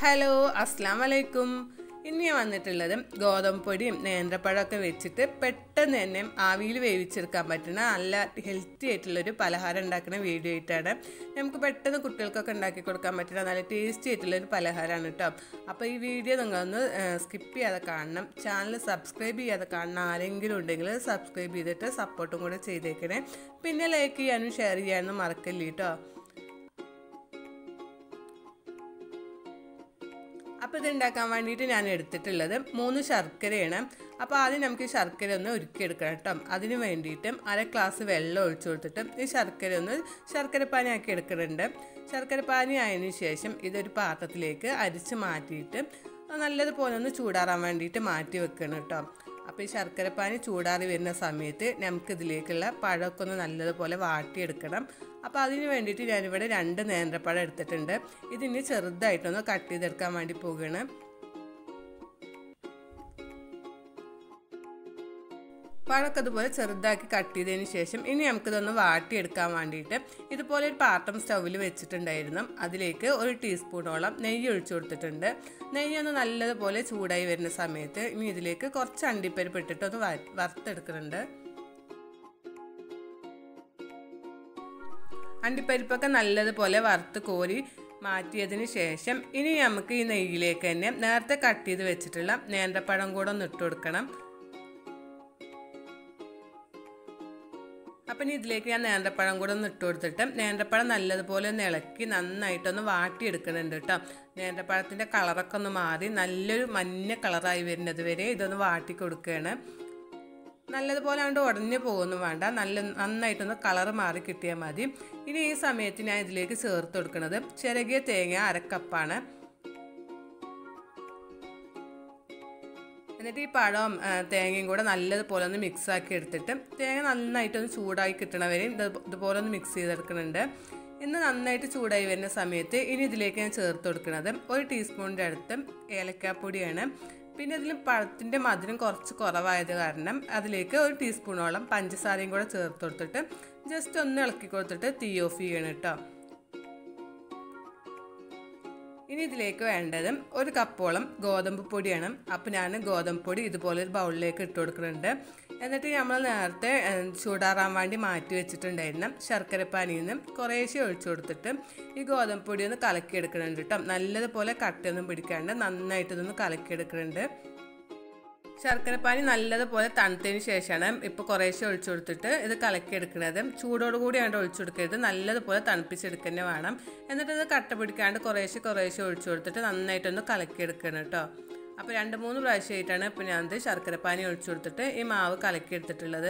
hello അസ്സാം വലൈക്കും ഇന്ന് ഞാൻ വന്നിട്ടുള്ളത് ഗോതമ്പ് പൊടിയും നേന്ത്രപ്പഴമൊക്കെ വെച്ചിട്ട് പെട്ടെന്ന് തന്നെ ആവിയിൽ വേവിച്ചെടുക്കാൻ പറ്റുന്ന നല്ല ഹെൽത്തി ആയിട്ടുള്ളൊരു പലഹാരം ഉണ്ടാക്കുന്ന വീഡിയോ ആയിട്ടാണ് നമുക്ക് പെട്ടെന്ന് കുട്ടികൾക്കൊക്കെ ഉണ്ടാക്കി കൊടുക്കാൻ പറ്റുന്ന നല്ല ടേസ്റ്റി ആയിട്ടുള്ളൊരു പലഹാരമാണ് കേട്ടോ അപ്പോൾ ഈ വീഡിയോ നിങ്ങളൊന്ന് സ്കിപ്പ് ചെയ്യാതെ കാണണം ചാനൽ സബ്സ്ക്രൈബ് ചെയ്യാതെ കാണുന്ന ആരെങ്കിലും ഉണ്ടെങ്കിൽ സബ്സ്ക്രൈബ് ചെയ്തിട്ട് സപ്പോർട്ടും കൂടെ ചെയ്തേക്കണേ പിന്നെ ലൈക്ക് ചെയ്യാനും ഷെയർ ചെയ്യാനും മറക്കല്ലേ കേട്ടോ അപ്പോൾ ഇത് ഉണ്ടാക്കാൻ വേണ്ടിയിട്ട് ഞാൻ എടുത്തിട്ടുള്ളത് മൂന്ന് ശർക്കരയാണ് അപ്പോൾ ആദ്യം നമുക്ക് ഈ ശർക്കര ഒന്ന് ഉരുക്കിയെടുക്കണം കേട്ടോ അതിന് വേണ്ടിയിട്ടും അര ഗ്ലാസ് വെള്ളം ഒഴിച്ചു കൊടുത്തിട്ട് ഈ ശർക്കര ഒന്ന് ശർക്കര പാനി ആക്കി എടുക്കുന്നുണ്ട് ശർക്കര പാനി ആയതിനു ശേഷം ഇതൊരു പാത്രത്തിലേക്ക് അരിച്ച് മാറ്റിയിട്ട് നല്ലതുപോലെ ഒന്ന് ചൂടാറാൻ വേണ്ടിയിട്ട് മാറ്റി വെക്കണം കേട്ടോ അപ്പോൾ ഈ ശർക്കരപ്പാനി ചൂടാറി വരുന്ന സമയത്ത് നമുക്ക് ഇതിലേക്കുള്ള പഴമൊക്കെ ഒന്ന് നല്ലതുപോലെ വാട്ടിയെടുക്കണം അപ്പോൾ അതിന് വേണ്ടിയിട്ട് ഞാനിവിടെ രണ്ട് നേന്ത്രപ്പഴം എടുത്തിട്ടുണ്ട് ഇതിന് ചെറുതായിട്ടൊന്ന് കട്ട് ചെയ്തെടുക്കാൻ വേണ്ടി പോവുകയാണ് പഴമൊക്കെ അതുപോലെ ചെറുതാക്കി കട്ട് ചെയ്തതിന് ശേഷം ഇനി നമുക്കിതൊന്ന് വാട്ടിയെടുക്കാൻ വേണ്ടിയിട്ട് ഇതുപോലെ ഒരു പാത്രം സ്റ്റൗവിൽ വെച്ചിട്ടുണ്ടായിരുന്നു അതിലേക്ക് ഒരു ടീസ്പൂണോളം നെയ്യ് ഒഴിച്ചു കൊടുത്തിട്ടുണ്ട് നെയ്യ് ഒന്ന് നല്ലതുപോലെ ചൂടായി വരുന്ന സമയത്ത് ഇനി ഇതിലേക്ക് കുറച്ച് അണ്ടിപ്പരിപ്പ് ഇട്ടിട്ട് ഒന്ന് വറുത്തെടുക്കുന്നുണ്ട് അണ്ടിപ്പരിപ്പൊക്കെ നല്ലതുപോലെ വറുത്ത് കോരി മാറ്റിയതിന് ശേഷം ഇനി നമുക്ക് ഈ നെയ്യിലേക്ക് തന്നെ നേരത്തെ കട്ട് ചെയ്ത് വെച്ചിട്ടുള്ള നേന്ത്രപ്പഴം കൂടെ ഒന്ന് ഇട്ട് കൊടുക്കണം അപ്പം ഇനി ഇതിലേക്ക് ഞാൻ നേന്ത്രപ്പഴം കൂടെ ഒന്ന് ഇട്ട് കൊടുത്തിട്ട് നേന്ത്രപ്പഴം നല്ലതുപോലെ ഒന്ന് ഇളക്കി നന്നായിട്ടൊന്ന് വാട്ടിയെടുക്കുന്നുണ്ട് കേട്ടോ നേന്ത്രപ്പഴത്തിൻ്റെ കളറൊക്കെ ഒന്ന് മാറി നല്ലൊരു മഞ്ഞ കളറായി വരുന്നത് വരെ ഇതൊന്ന് വാട്ടി കൊടുക്കുകയാണ് നല്ലതുപോലെ അതുകൊണ്ട് ഉടഞ്ഞു പോകുന്നു വേണ്ട നല്ല നന്നായിട്ടൊന്ന് കളർ മാറി കിട്ടിയാൽ മതി ഇനി ഈ സമയത്ത് ഞാൻ ഇതിലേക്ക് ചേർത്ത് കൊടുക്കുന്നത് ചിരകിയ തേങ്ങ അരക്കപ്പാണ് എന്നിട്ട് ഈ പഴവും തേങ്ങയും കൂടെ നല്ലതുപോലെ ഒന്ന് മിക്സ് ആക്കി എടുത്തിട്ട് തേങ്ങ നന്നായിട്ടൊന്ന് ചൂടായി കിട്ടണവരെ ഇതുപോലെ ഒന്ന് മിക്സ് ചെയ്തെടുക്കുന്നുണ്ട് ഇന്ന് നന്നായിട്ട് ചൂടായി വരുന്ന സമയത്ത് ഇനി ഇതിലേക്ക് ഞാൻ ചേർത്ത് കൊടുക്കുന്നത് ഒരു ടീസ്പൂണിൻ്റെ അടുത്ത് ഏലക്കാപ്പൊടിയാണ് പിന്നെ ഇതിൽ പഴത്തിൻ്റെ മധുരം കുറച്ച് കുറവായത് കാരണം അതിലേക്ക് ഒരു ടീസ്പൂണോളം പഞ്ചസാരയും കൂടെ ചേർത്ത് കൊടുത്തിട്ട് ജസ്റ്റ് ഒന്ന് ഇളക്കി കൊടുത്തിട്ട് തീ ഓഫ് ചെയ്യണം കേട്ടോ ഇനി ഇതിലേക്ക് വേണ്ടത് ഒരു കപ്പോളം ഗോതമ്പ് പൊടിയാണ് അപ്പോൾ ഞാൻ ഗോതമ്പ് പൊടി ഇതുപോലെ ഒരു ബൗളിലേക്ക് ഇട്ട് കൊടുക്കുന്നുണ്ട് എന്നിട്ട് നമ്മൾ നേരത്തെ ചൂടാറാൻ വേണ്ടി മാറ്റി വെച്ചിട്ടുണ്ടായിരുന്ന ശർക്കരപ്പാനിയിൽ നിന്ന് കുറേശ്ശെ ഒഴിച്ചു കൊടുത്തിട്ട് ഈ ഗോതമ്പ് പൊടി ഒന്ന് കലക്കിയെടുക്കുന്നുണ്ട് കേട്ടോ നല്ലതുപോലെ കട്ടയൊന്നും പിടിക്കാണ്ട് നന്നായിട്ട് ഇതൊന്ന് കലക്കിയെടുക്കുന്നുണ്ട് ശർക്കരപ്പാനി നല്ലതുപോലെ തണുത്തതിന് ശേഷമാണ് ഇപ്പോൾ കുറേശ്ശെ ഒഴിച്ചു കൊടുത്തിട്ട് ഇത് കലക്കിയെടുക്കുന്നത് ചൂടോട് കൂടിയാണ്ട് ഒഴിച്ചു കൊടുക്കരുത് നല്ലതുപോലെ തണുപ്പിച്ചെടുക്കുക വേണം എന്നിട്ട് ഇത് കട്ട പിടിക്കാണ്ട് കുറേശ്ശെ കുറേശ്ശെ ഒഴിച്ചു കൊടുത്തിട്ട് നന്നായിട്ടൊന്ന് കലക്കിയെടുക്കണം കേട്ടോ അപ്പോൾ രണ്ട് മൂന്ന് പ്രാവശ്യമായിട്ടാണ് ഇപ്പോൾ ഞാനത് ശർക്കരപ്പാനി ഒഴിച്ചു കൊടുത്തിട്ട് ഈ മാവ് കലക്കിയെടുത്തിട്ടുള്ളത്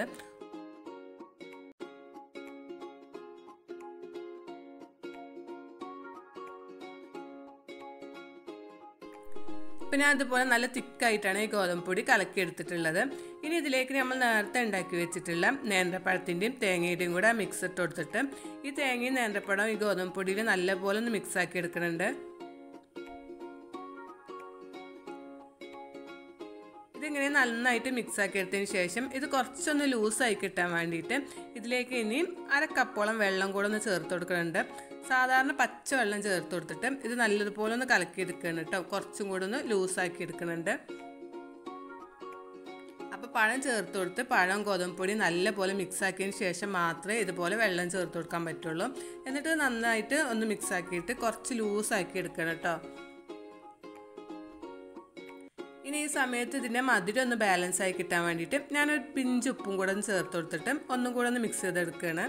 പിന്നെ അതുപോലെ നല്ല തിക്കായിട്ടാണ് ഈ ഗോതമ്പ് പൊടി കലക്കി എടുത്തിട്ടുള്ളത് ഇനി ഇതിലേക്ക് നമ്മൾ നേരത്തെ ഉണ്ടാക്കി വെച്ചിട്ടുള്ള നേന്ത്രപ്പഴത്തിൻ്റെയും തേങ്ങയുടെയും കൂടെ മിക്സ് ഇട്ട് കൊടുത്തിട്ട് ഈ തേങ്ങയും നേന്ത്രപ്പഴവും ഈ ഗോതമ്പ് പൊടിയിൽ നല്ലപോലെ ഒന്ന് മിക്സ് ആക്കി എടുക്കുന്നുണ്ട് ഇതിങ്ങനെ നന്നായിട്ട് മിക്സ് ആക്കി എടുത്തതിന് ശേഷം ഇത് കുറച്ചൊന്ന് ലൂസായി കിട്ടാൻ വേണ്ടിയിട്ട് ഇതിലേക്ക് ഇനി അര കപ്പോളം വെള്ളം കൂടെ ഒന്ന് ചേർത്ത് കൊടുക്കുന്നുണ്ട് സാധാരണ പച്ചവെള്ളം ചേർത്ത് കൊടുത്തിട്ട് ഇത് നല്ലതുപോലെ ഒന്ന് കലക്കി എടുക്കണം കേട്ടോ കുറച്ചും കൂടെ ഒന്ന് ലൂസാക്കി എടുക്കുന്നുണ്ട് അപ്പോൾ പഴം ചേർത്ത് കൊടുത്ത് പഴം ഗോതമ്പ് പൊടി നല്ലപോലെ മിക്സ് ആക്കിയതിന് ശേഷം മാത്രമേ ഇതുപോലെ വെള്ളം ചേർത്ത് കൊടുക്കാൻ പറ്റുള്ളൂ എന്നിട്ട് നന്നായിട്ട് ഒന്ന് മിക്സ് ആക്കിയിട്ട് കുറച്ച് ലൂസാക്കി എടുക്കണം കേട്ടോ ഇനി ഈ സമയത്ത് ഇതിൻ്റെ മധുരം ഒന്ന് ബാലൻസ് ആയി കിട്ടാൻ വേണ്ടിയിട്ട് ഞാനൊരു പിഞ്ച് ഉപ്പും കൂടെ ഒന്ന് ചേർത്ത് കൊടുത്തിട്ട് ഒന്നും കൂടെ ഒന്ന് മിക്സ് ചെയ്തെടുക്കുകയാണ്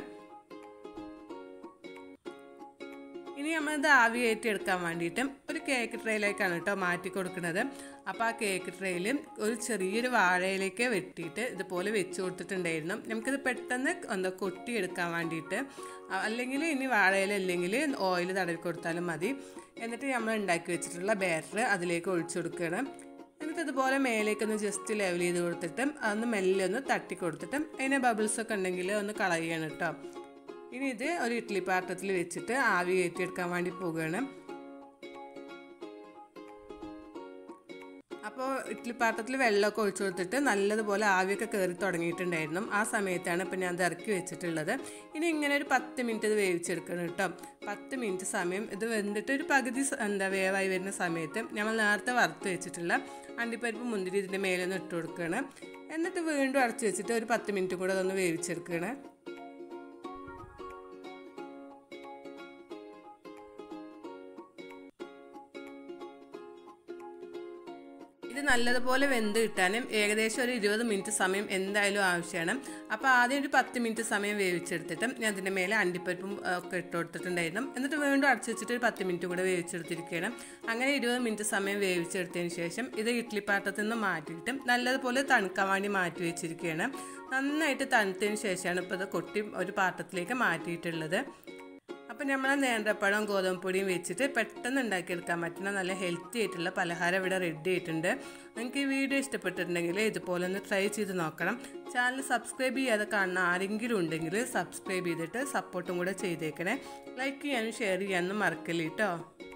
ഇനി നമ്മളിത് ആവി കയറ്റി എടുക്കാൻ വേണ്ടിയിട്ട് ഒരു കേക്ക് ട്രേയിലേക്കാണ് കേട്ടോ മാറ്റി കൊടുക്കുന്നത് അപ്പോൾ ആ കേക്ക് ട്രേയിൽ ഒരു ചെറിയൊരു വാഴയിലേക്ക് വെട്ടിയിട്ട് ഇതുപോലെ വെച്ച് കൊടുത്തിട്ടുണ്ടായിരുന്നു നമുക്കിത് പെട്ടെന്ന് എന്താ കൊട്ടിയെടുക്കാൻ വേണ്ടിയിട്ട് അല്ലെങ്കിൽ ഇനി വാഴയില അല്ലെങ്കിൽ ഓയിൽ തടവി കൊടുത്താലും മതി എന്നിട്ട് നമ്മൾ ഉണ്ടാക്കി വെച്ചിട്ടുള്ള ബാറ്റർ അതിലേക്ക് ഒഴിച്ചു കൊടുക്കണം എന്നിട്ട് ഇതുപോലെ മേലേക്കൊന്ന് ജസ്റ്റ് ലെവൽ ചെയ്ത് കൊടുത്തിട്ട് അതൊന്ന് മെല്ലെ ഒന്ന് തട്ടി കൊടുത്തിട്ട് അതിന് ബബിൾസ് ഒക്കെ ഉണ്ടെങ്കിൽ ഒന്ന് കളയണം കേട്ടോ ഇനി ഇത് ഒരു ഇഡ്ഡലി പാത്രത്തിൽ വെച്ചിട്ട് ആവി കയറ്റിയെടുക്കാൻ വേണ്ടി പോവുകയാണ് അപ്പോൾ ഇഡ്ഡലി പാത്രത്തിൽ വെള്ളമൊക്കെ ഒഴിച്ചു കൊടുത്തിട്ട് നല്ലതുപോലെ ആവിയൊക്കെ കയറി തുടങ്ങിയിട്ടുണ്ടായിരുന്നു ആ സമയത്താണ് ഇപ്പം ഞാൻ ഇത് ഇറക്കി വെച്ചിട്ടുള്ളത് ഇനി ഇങ്ങനെ ഒരു പത്ത് മിനിറ്റ് ഇത് വേവിച്ചെടുക്കണം കേട്ടോ പത്ത് മിനിറ്റ് സമയം ഇത് വെന്തിട്ട് ഒരു പകുതി സ- എന്താ വേവായി വരുന്ന സമയത്ത് നമ്മൾ നേരത്തെ വറുത്ത് വെച്ചിട്ടുള്ള അണ്ടിപ്പരിപ്പ് മുന്തിരി ഇതിൻ്റെ മേലെ ഒന്ന് ഇട്ട് കൊടുക്കുകയാണ് എന്നിട്ട് വീണ്ടും അടച്ചു വെച്ചിട്ട് ഒരു പത്ത് മിനിറ്റ് കൂടെ അതൊന്ന് വേവിച്ചെടുക്കുകയാണ് ഇത് നല്ലതുപോലെ വെന്ത് കിട്ടാനും ഏകദേശം ഒരു ഇരുപത് മിനിറ്റ് സമയം എന്തായാലും ആവശ്യമാണ് അപ്പോൾ ആദ്യം ഒരു പത്ത് മിനിറ്റ് സമയം വേവിച്ചെടുത്തിട്ട് ഞാൻ അതിൻ്റെ മേലെ അണ്ടിപ്പരിപ്പും ആ, ഒക്കെ ഇട്ട് കൊടുത്തിട്ടുണ്ടായിരുന്നു എന്നിട്ട് വീണ്ടും അടച്ചു വെച്ചിട്ട് ഒരു പത്ത് മിനിറ്റ് കൂടെ വേവിച്ചെടുത്തിരിക്കുകയാണ് അങ്ങനെ ഇരുപത് മിനിറ്റ് സമയം വേവിച്ചെടുത്തതിന് ശേഷം ഇത് ഇഡ്ഡലി പാത്രത്തിൽ നിന്ന് മാറ്റിയിട്ട് നല്ലതുപോലെ തണുക്കാൻ വേണ്ടി മാറ്റി വെച്ചിരിക്കുകയാണ് നന്നായിട്ട് തണുത്തതിന് ശേഷമാണ് ഇപ്പോൾ ഇത് കൊട്ടി ഒരു പാത്രത്തിലേക്ക് മാറ്റിയിട്ടുള്ളത് അപ്പം നമ്മൾ നേന്ത്രപ്പഴം ഗോതമ്പ് പൊടിയും വെച്ചിട്ട് പെട്ടെന്ന് ഉണ്ടാക്കിയെടുക്കാൻ പറ്റുന്ന നല്ല ഹെൽത്തി ആയിട്ടുള്ള പലഹാരം ഇവിടെ റെഡി ആയിട്ടുണ്ട് നിങ്ങൾക്ക് ഈ വീഡിയോ ഇഷ്ടപ്പെട്ടിട്ടുണ്ടെങ്കിൽ ഇതുപോലെ ഒന്ന് ട്രൈ ചെയ്ത് നോക്കണം ചാനൽ സബ്സ്ക്രൈബ് ചെയ്യാതെ കാണുന്ന ആരെങ്കിലും ഉണ്ടെങ്കിൽ സബ്സ്ക്രൈബ് ചെയ്തിട്ട് സപ്പോർട്ടും കൂടെ ചെയ്തേക്കണേ ലൈക്ക് ചെയ്യാനും ഷെയർ ചെയ്യാനും മറക്കല്ലേ കേട്ടോ